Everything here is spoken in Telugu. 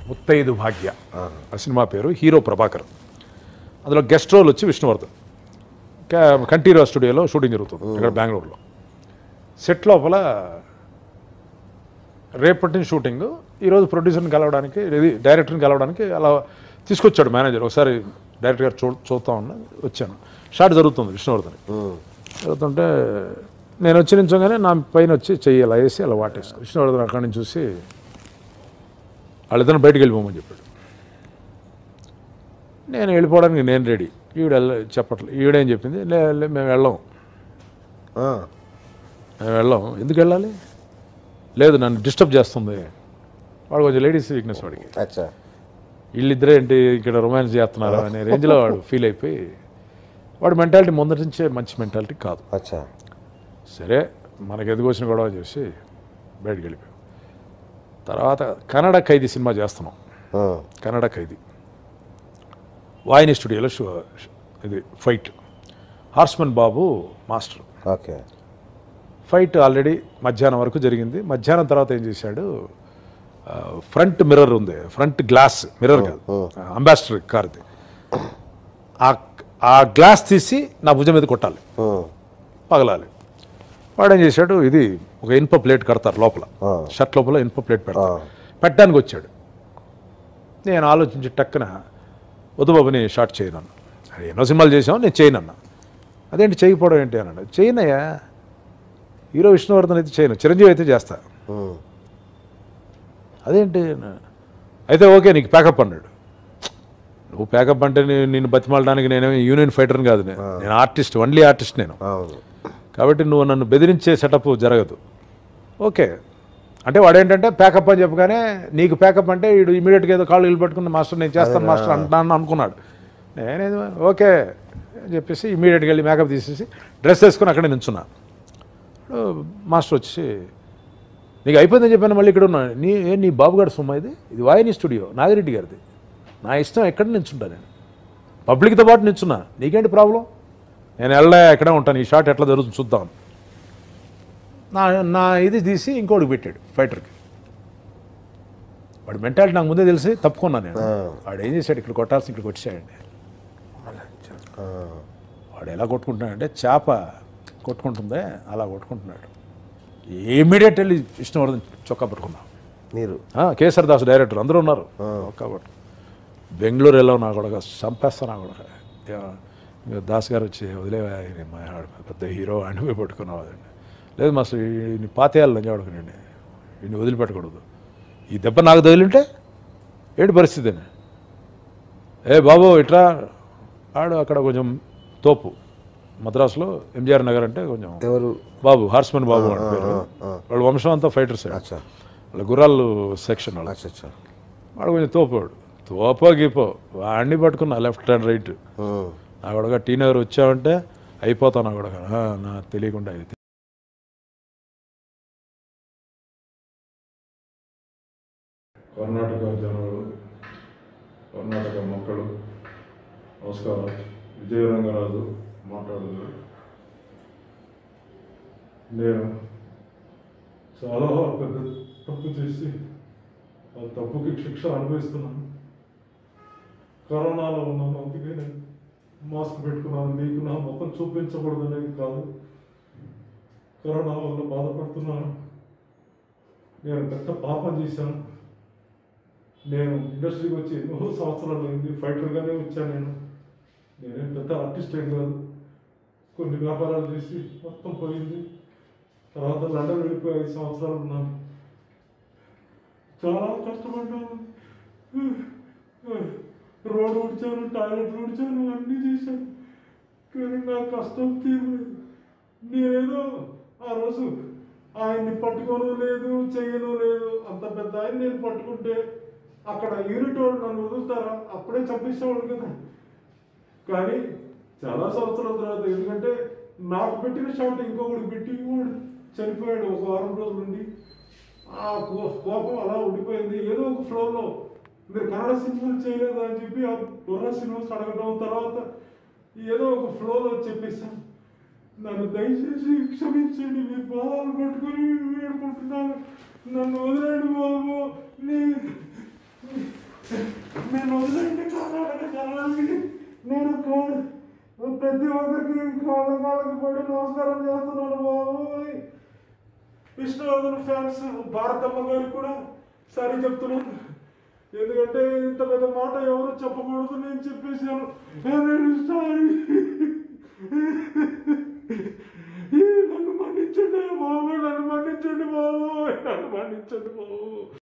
ముత్తైదు భాగ్య ఆ సినిమా పేరు హీరో ప్రభాకర్ అందులో గెస్ట్ రోల్ వచ్చి విష్ణువర్ధన్ కా- కంఠీరో స్టూడియోలో షూటింగ్ జరుగుతుంది ఇక్కడ బెంగళూరులో సెట్ లోపల రేపటి నుంచి షూటింగ్ ఈరోజు ప్రొడ్యూసర్ని కలవడానికి ఇది డైరెక్టర్ని కలవడానికి అలా తీసుకొచ్చాడు మేనేజర్ ఒకసారి డైరెక్టర్ గారు చూ చూస్తా ఉన్నా వచ్చాను షాట్ జరుగుతుంది విష్ణువర్ధన్ జరుగుతుంటే నేను వచ్చి నించోగానే నా పైన వచ్చి చెయ్యి అలా వేసి అలా వాటేస్తాను విష్ణువర్ధన్ అక్కడి నుంచి చూసి వాళ్ళిద్దరిని బయటికి వెళ్ళిపోమని చెప్పాడు నేను వెళ్ళిపోవడానికి నేను రెడీ ఈవిడ వెళ్ళ చెప్పట్లేదు ఈవిడేం చెప్పింది లే లే, మేము వెళ్ళాం ఆ, మేము వెళ్ళాం ఎందుకు వెళ్ళాలి లేదు నన్ను డిస్టర్బ్ చేస్తుంది వాడు కొంచెం లేడీస్ వీక్నెస్ వాడికి అచ్చా వీళ్ళిద్దరే ఏంటి ఇక్కడ రొమాన్స్ చేస్తున్నారు అనే రేంజ్లో వాడు ఫీల్ అయిపోయి వాడు మెంటాలిటీ ముందటి నుంచే మంచి మెంటాలిటీ కాదు అచ్చా సరే మనకి ఎందుకు వచ్చిన గొడవ చేసి బయటికి వెళ్ళిపోయాం తర్వాత కన్నడ ఖైదీ సినిమా చేస్తున్నాం ఆ, కన్నడ ఖైదీ వాయిని స్టూడియోలో షూ ఇది fight horseman Babu master okay fight already మధ్యాహ్నం వరకు జరిగింది మధ్యాహ్నం తర్వాత ఏం చేశాడు ఆ, ఫ్రంట్ మిర్రర్ ఉంది ఫ్రంట్ గ్లాస్ మిర్రర్ కాదు అంబాసిడర్ కార్ది ఆ ఆ గ్లాస్ తీసి నా భుజం మీద కొట్టాలి ఆ, పగలాలి వాడు ఏం చేశాడు ఇది ఒక ఇనుప ప్లేట్ కడతారు లోపల ఆ. షర్ట్ లోపల ఇనుప ప్లేట్ పెడతారు ఆ. పెట్టడానికి వచ్చాడు నేను ఆలోచించి టక్కున వద్దు బాబు నేను షార్ట్ చేయను అన్న అది ఎన్నో సినిమాలు చేసాం నేను చేయను అన్న అదేంటి చేయకపోవడం ఏంటి అన్నాడు చేయనయ్యా హీరో విష్ణువర్ధన్ అయితే చేయను చిరంజీవి అయితే చేస్తా ఉమ్, అదేంటి అన్న. అయితే ఓకే నీకు ప్యాకప్ అన్నాడు నువ్వు ప్యాకప్ అంటే నీ- నిన్ను బతిమాలడానికి నేనేమి యూనియన్ ఫైటర్ని కాదు నేను నేను ఆర్టిస్ట్ ఓన్లీ ఆర్టిస్ట్ నేను అవును కాబట్టి నువ్వు నన్ను బెదిరించే సెటప్ జరగదు ఓకే అంటే వాడు ఏంటంటే ప్యాకప్ అని చెప్పగానే నీకు ప్యాకప్ అంటే వీడు ఇమీడియట్గా ఏదో కాళ్ళు ఇల్లు పట్టుకుని మాస్టర్ నేను చేస్తాను మాస్టర్ అంటాను అనుకున్నాడు నేనేది ఓకే అని చెప్పేసి ఇమీడియట్గా వెళ్ళి మేకప్ తీసేసి డ్రెస్ వేసుకొని అక్కడే నించున్నా ఇప్పుడు మాస్టర్ వచ్చి నీకు అయిపోయిందని చెప్పాను మళ్ళీ ఇక్కడ ఉన్నా నీ ఏ నీ బాబుగారు సొమ్మ ఇది ఇది వాయిని స్టూడియో నాగిరెడ్డి గారిది నా ఇష్టం ఎక్కడ నించుంటా నేను పబ్లిక్తో పాటు నించున్నా నీకేంటి ప్రాబ్లం నేను వెళ్ళా ఎక్కడే ఉంటాను ఈ షాట్ ఎట్లా జరుగుతుంది చూద్దాం నా నా ఇది తీసి ఇంకోటికి పెట్టాడు ఫైటర్కి వాడు మెంటాలిటీ నాకు ముందే తెలిసి తప్పుకున్నాను నేను వాడు ఏం చేశాడు ఇక్కడ కొట్టాల్సి ఇక్కడ కొట్టేశాడండి ఆ, వాడు ఎలా కొట్టుకుంటున్నాడంటే చేప కొట్టుకుంటుందే అలా కొట్టుకుంటున్నాడు ఇమీడియట్ వెళ్ళి విష్ణువర్ధన్ చొక్కా పట్టుకున్నాం మీరు ఆ, కేసర్ దాస్ డైరెక్టర్ అందరూ ఉన్నారు కాబట్టి బెంగళూరు వెళ్ళావు నా కూడా చంపేస్తా నా కూడా ఇంకా దాస్ గారు వచ్చి వదిలేవా ఈయన మా ఆడ పెద్ద హీరో అని పోయి పట్టుకున్నావు అదండి లేదు మాస్టర్ ఈ పాతేయాలి లంజాడుకునండి ఈయన వదిలిపెట్టకూడదు ఈ దెబ్బ నాకు తగిలింటే ఏంటి పరిస్థితి అని ఏ బాబు ఇట్రా ఆడు అక్కడ కొంచెం తోపు మద్రాసులో ఎంజిఆర్ నగర్ అంటే కొంచెం ఎవరు బాబు హార్స్మన్ బాబు అని పేరు వాళ్ళ వంశం అంతా ఫైటర్స్ అచ్చా వాళ్ళ గుర్రాలు సెక్షన్ వాళ్ళు అచ్చా అచ్చా వాడు కొంచెం తోపాడు తోపో గీపో వాడిని పట్టుకున్నా లెఫ్ట్ అండ్ రైట్ ఉమ్, నా కూడా టీ నగర్ వచ్చావంటే అయిపోతావు నా కూడా నా తెలియకుండా అయితే కర్ణాటక జనాలు కర్ణాటక మొక్కలు నమస్కారం విజయరంగరాజు మాట్లాడుతున్నాను నేను చాలా పెద్ద తప్పు చేసి ఆ తప్పుకి శిక్ష అనుభవిస్తున్నాను కరోనాలో ఉన్నాను అందుకే నేను మాస్క్ పెట్టుకున్నాను మీకు నా ముఖం చూపించకూడదు అనేది కాదు కరోనా వల్ల బాధపడుతున్నాను నేను పెద్ద పాపం చేశాను నేను ఇండస్ట్రీకి వచ్చి ఎన్నో సంవత్సరాలు అయింది ఫైటర్గానే వచ్చాను నేను నేనేం పెద్ద ఆర్టిస్ట్ ఏం కాదు కొన్ని వ్యాపారాలు చేసి మొత్తం పోయింది తర్వాత లండన్ వెళ్ళిపోయి ఐదు సంవత్సరాలు ఉన్నాను చాలా కష్టపడ్డాను రోడ్డు ఉడిచాను టాయిలెట్ ఉడిచాను అన్నీ చేశాను కానీ నా కష్టం తీరలేదు నేనేదో ఆ రోజు ఆయన్ని పట్టుకోను లేదు చెయ్యను లేదు అంత పెద్ద ఆయన నేను పట్టుకుంటే అక్కడ యూనిట్ వాళ్ళు నన్ను వదులుతారా అప్పుడే చంపేసేవాడు కదా కానీ చాలా సంవత్సరాల తర్వాత ఎందుకంటే నాకు పెట్టిన షాట్ ఇంకొకటి పెట్టి వాడు చనిపోయాడు ఒక వారం రోజుల నుండి ఆ కో- కోపం అలా ఉండిపోయింది ఏదో ఒక ఫ్లోలో మీరు కన్నడ సినిమాలు చేయలేదా అని చెప్పి ఆ బుర్ర సినిమాస్ అడగడం తర్వాత ఏదో ఒక ఫ్లోలో చెప్పేశాను నన్ను దయచేసి క్షమించండి మీ పాదాలు పట్టుకొని వేడుకుంటున్నాను నన్ను వదిలేడు బాబు నీ గారికి కాళ్ళ కాళ్ళకి పడి నమస్కారం చేస్తున్నాను బాబోయ్ విష్ణువర్ధన్ ఫ్యాన్స్ భారతమ్మ గారికి కూడా సరే చెప్తున్నాను ఎందుకంటే ఇంత పెద్ద మాట ఎవరు చెప్పకూడదు నేను చెప్పేసాను సారీ నన్ను మన్నించండి బాబు నన్ను మన్నించండి బాబు నన్ను మన్నించండి బాబు